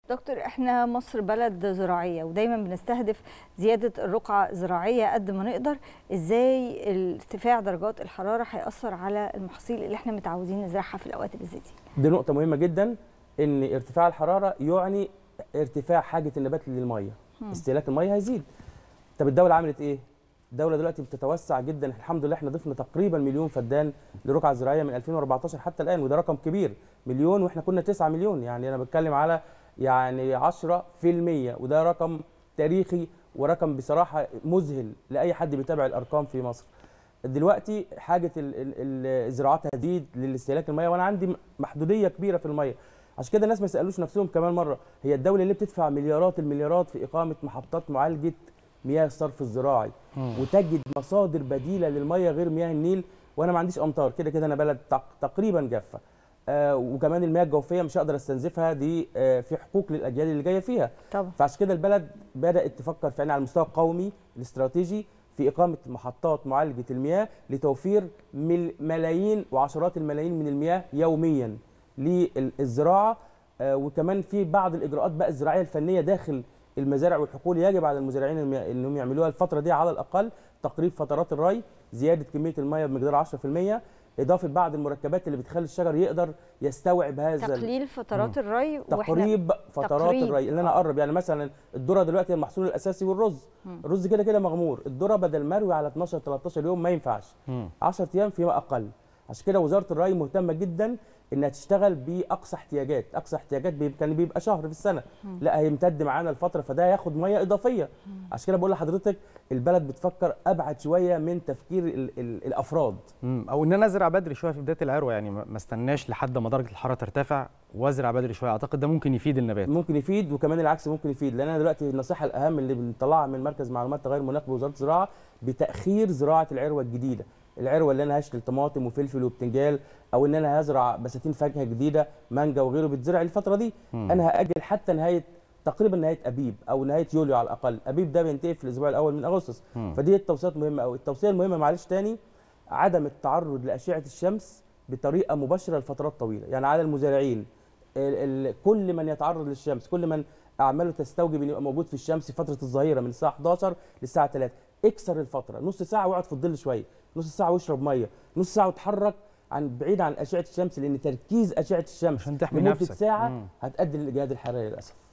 دكتور احنا مصر بلد زراعيه ودايما بنستهدف زياده الرقعه الزراعيه قد ما نقدر ازاي ارتفاع درجات الحراره هياثر على المحاصيل اللي احنا متعودين نزرعها في الاوقات اللي زي دي دي نقطه مهمه جدا ان ارتفاع الحراره يعني ارتفاع حاجه النبات للميه استهلاك الميه هيزيد طب الدوله عملت ايه الدوله دلوقتي بتتوسع جدا الحمد لله احنا ضفنا تقريبا مليون فدان للرقعه الزراعيه من 2014 حتى الان وده رقم كبير مليون واحنا كنا 9 مليون يعني انا بتكلم على يعني 10% وده رقم تاريخي ورقم بصراحه مذهل لاي حد بيتابع الارقام في مصر دلوقتي حاجه الزراعات هتزيد للاستهلاك الميه وانا عندي محدوديه كبيره في الميه عشان كده الناس ما يسالوش نفسهم كمان مره هي الدوله اللي بتدفع مليارات المليارات في اقامه محطات معالجه مياه الصرف الزراعي وتجد مصادر بديله للميه غير مياه النيل وانا ما عنديش امطار كده كده انا بلد تقريبا جافه آه وكمان المياه الجوفيه مش هقدر استنزفها دي آه في حقوق للاجيال اللي جايه فيها طبعا فعشان كده البلد بدات تفكر فعلا على المستوى القومي الاستراتيجي في اقامه محطات معالجه المياه لتوفير ملايين وعشرات الملايين من المياه يوميا للزراعه آه وكمان في بعض الاجراءات بقى الزراعيه الفنيه داخل المزارع والحقول يجب على المزارعين انهم يعملوها الفتره دي على الاقل تقريب فترات الري زياده كميه الميه بمقدار 10% اضافه بعض المركبات اللي بتخلي الشجر يقدر يستوعب هذا تقليل فترات الري تقريب فترات تقريب. الري اللي انا اقرب يعني مثلا الذره دلوقتي المحصول الاساسي والرز مم. الرز كده كده مغمور الذره بدل مروي على 12 13 يوم ما ينفعش 10 ايام فيما اقل عشان كده وزاره الري مهتمه جدا انها تشتغل باقصى احتياجات اقصى احتياجات كان بيبقى شهر في السنه مم. لا هيمتد معانا الفتره فده هياخد ميه اضافيه عشان كده بقول لحضرتك البلد بتفكر ابعد شويه من تفكير ال ال الافراد مم. او ان انا ازرع بدري شويه في بدايه العروه يعني ما استناش لحد ما درجه الحراره ترتفع وازرع بدري شويه اعتقد ده ممكن يفيد النبات ممكن يفيد وكمان العكس ممكن يفيد لان انا دلوقتي النصيحه الاهم اللي بنطلعها من مركز معلومات تغير المناخ بوزاره الزراعه بتاخير زراعه العروه الجديده العروه اللي انا هشتري طماطم وفلفل وبتنجال او ان انا هزرع بساتين فاكهه جديده مانجا وغيره بتزرع الفتره دي مم. انا هاجل حتى نهايه تقريبا نهايه ابيب او نهايه يوليو على الاقل ابيب ده بينتهي في الاسبوع الاول من اغسطس مم. فدي التوصيات مهمه قوي التوصيه المهمه معلش تاني عدم التعرض لاشعه الشمس بطريقه مباشره لفترات طويله يعني على المزارعين ال ال كل من يتعرض للشمس كل من اعماله تستوجب ان يبقى موجود في الشمس في فتره الظهيره من الساعه 11 للساعه 3 اكسر الفتره نص ساعه واقعد في الظل شويه نص ساعه واشرب ميه نص ساعه واتحرك عن بعيد عن اشعه الشمس لان تركيز اشعه الشمس عشان تحمي لمده نفسك. ساعه مم. هتؤدي للاجهاد الحراري للاسف